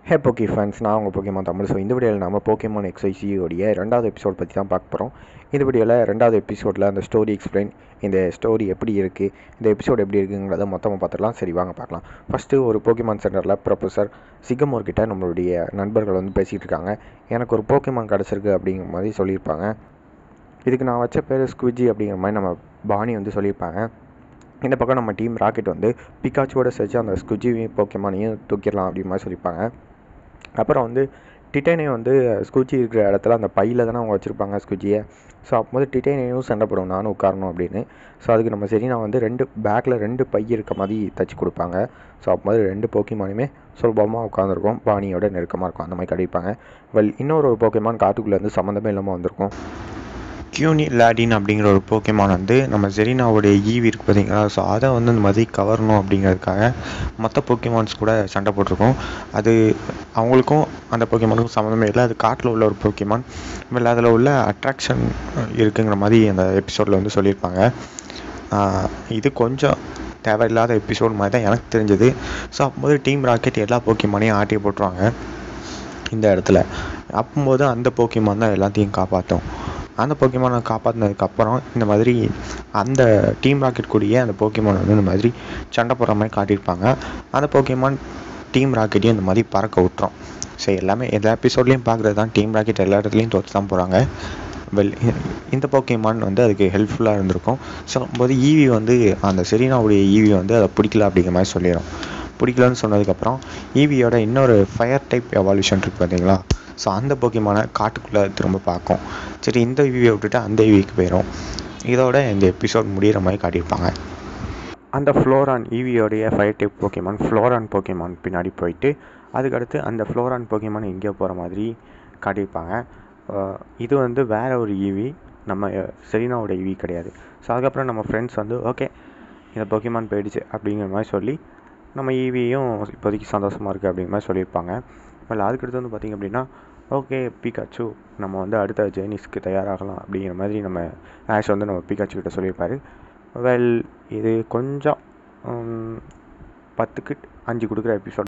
ஹே போக்கி ஃபேன்ஸ் நான் உங்கள் போக்கிமான் தமிழ் ஸோ இந்த வீடியோவில் நம்ம போக்கிமான் எக்ஸைசியோடைய ரெண்டாவது எபிசோட் பற்றி தான் பார்க்க போகிறோம் இந்த வீடியோவில் ரெண்டாவது எபிசோடில் அந்த ஸ்டோரி எக்ஸ்பிளைன் இந்த ஸ்டோரி எப்படி இருக்குது இந்த எபிசோட் எப்படி இருக்குங்கிறத மொத்தமாக பார்த்துடலாம் சரி வாங்க பார்க்கலாம் ஃபஸ்ட்டு ஒரு போக்கிமான் சென்டரில் ப்ரொஃபஸர் சிகமோர் கிட்ட நம்மளுடைய நண்பர்கள் வந்து பேசிகிட்டு இருக்காங்க எனக்கு ஒரு போக்கிமான் கிடச்சிருக்கு அப்படிங்கிற மாதிரி சொல்லியிருப்பாங்க இதுக்கு நான் வச்ச பேர் ஸ்குவிஜி அப்படிங்கிற மாதிரி நம்ம பாணி வந்து சொல்லியிருப்பாங்க இந்த பக்கம் நம்ம டீம் ராக்கெட் வந்து பிகாச்சுவோட சேர்த்து அந்த ஸ்குஜி போக்கியமானையும் தூக்கிடலாம் அப்படிங்கிற மாதிரி சொல்லியிருப்பாங்க அப்புறம் வந்து டிட்டைனை வந்து ஸ்குச்சி இருக்கிற இடத்துல அந்த பையில் தானே அவங்க வச்சுருப்பாங்க ஸ்குச்சியை ஸோ அப்போது டிட்டைனையும் சண்டை போடும் நானும் உட்காரணும் அப்படின்னு ஸோ அதுக்கு நம்ம சரி நான் வந்து ரெண்டு பேக்கில் ரெண்டு பை இருக்க மாதிரி தச்சு கொடுப்பாங்க ஸோ அப்போது ரெண்டு போக்கிமானுமே சுலபமாக உட்காந்துருக்கும் பாணியோட நெருக்கமாக இருக்கும் அந்த மாதிரி கடிப்பாங்க வெல் இன்னொரு ஒரு போக்கிமான் காட்டுக்குள்ளேருந்து சம்மந்தமே இல்லாமல் வந்திருக்கும் கியூனி லாடின் அப்படிங்கிற ஒரு போக்கிமான் வந்து நம்ம ஜெரினாவுடைய ஈவி இருக்குது பார்த்தீங்களா ஸோ அதை வந்து இந்த மாதிரி கவரணும் அப்படிங்கிறதுக்காக மற்ற போக்கிமான்ஸ் கூட சண்டை போட்டிருக்கோம் அது அவங்களுக்கும் அந்த போக்கிமானுக்கும் சம்மந்தமே இல்லை அது காட்டில் உள்ள ஒரு போக்கிமான் இல்லை அதில் உள்ள அட்ராக்ஷன் இருக்குங்கிற மாதிரி அந்த எபிசோடில் வந்து சொல்லியிருப்பாங்க இது கொஞ்சம் தேவையில்லாத எபிசோட் மாதிரி தான் எனக்கு தெரிஞ்சது ஸோ அப்போது டீம் ராக்கெட் எல்லா போக்கிமானையும் ஆட்டி போட்டுருவாங்க இந்த இடத்துல அப்போது அந்த போக்கிமான் தான் எல்லாத்தையும் காப்பாற்றும் அந்த போக்கிமானை காப்பாற்றினதுக்கப்புறம் இந்த மாதிரி அந்த டீம் ராக்கெட் கூடிய அந்த போக்கிமான் வந்து இந்த மாதிரி சண்டை போடுற மாதிரி காட்டியிருப்பாங்க அந்த போக்கிமான் டீம் ராக்கெட்டையும் இந்த மாதிரி பறக்க விட்டுரும் ஸோ எல்லாமே எல்லா எபிசோட்லேயும் பார்க்குறது தான் டீம் ராக்கெட் எல்லா இடத்துலையும் தோற்று தான் போகிறாங்க வெல் இந்த போக்கிமான் வந்து அதுக்கு ஹெல்ப்ஃபுல்லாக இருந்திருக்கும் ஸோ போது ஈவி வந்து அந்த செரீனாவுடைய ஈவி வந்து அதை பிடிக்கல அப்படிங்கிற மாதிரி சொல்லிடும் பிடிக்கலன்னு சொன்னதுக்கப்புறம் ஈவியோட இன்னொரு ஃபயர் டைப் எவால்யூஷன் இருக்குது பார்த்தீங்களா ஸோ அந்த போக்கியமான காட்டுக்குள்ளே திரும்ப பார்க்கும் சரி இந்த ஈவியை விட்டுட்டு அந்த ஈவிக்கு போயிடும் இதோட இந்த எபிசோட் முடிகிற மாதிரி காட்டியிருப்பாங்க அந்த ஃப்ளோரான் ஈவியோடைய fire type Pokemon Flareon Pokemon பின்னாடி போயிட்டு அதுக்கடுத்து அந்த ஃப்ளோரான் போக்கியமான் எங்கேயோ போகிற மாதிரி காட்டியிருப்பாங்க இது வந்து வேறு ஒரு ஈவி நம்ம செரீனாவோட ஈவி கிடையாது ஸோ அதுக்கப்புறம் நம்ம ஃப்ரெண்ட்ஸ் வந்து ஓகே இந்த போக்கியமான் போயிடுச்சு அப்படிங்கிற மாதிரி சொல்லி நம்ம ஈவியும் இப்போதைக்கு சந்தோஷமாக இருக்குது அப்படிங்கிற மாதிரி சொல்லியிருப்பாங்க வெல் அதுக்கடுத்து வந்து பார்த்திங்க அப்படின்னா ஓகே பிகாச்சு நம்ம வந்து அடுத்த ஜேர்னிஸ்க்கு தயாராகலாம் அப்படிங்கிற மாதிரி நம்ம ஆஷ் வந்து நம்ம பிகாச்சு கிட்ட சொல்லியிருப்பாரு வெல் இது கொஞ்சம் பத்துக்கு அஞ்சு கொடுக்குற எபிசோட்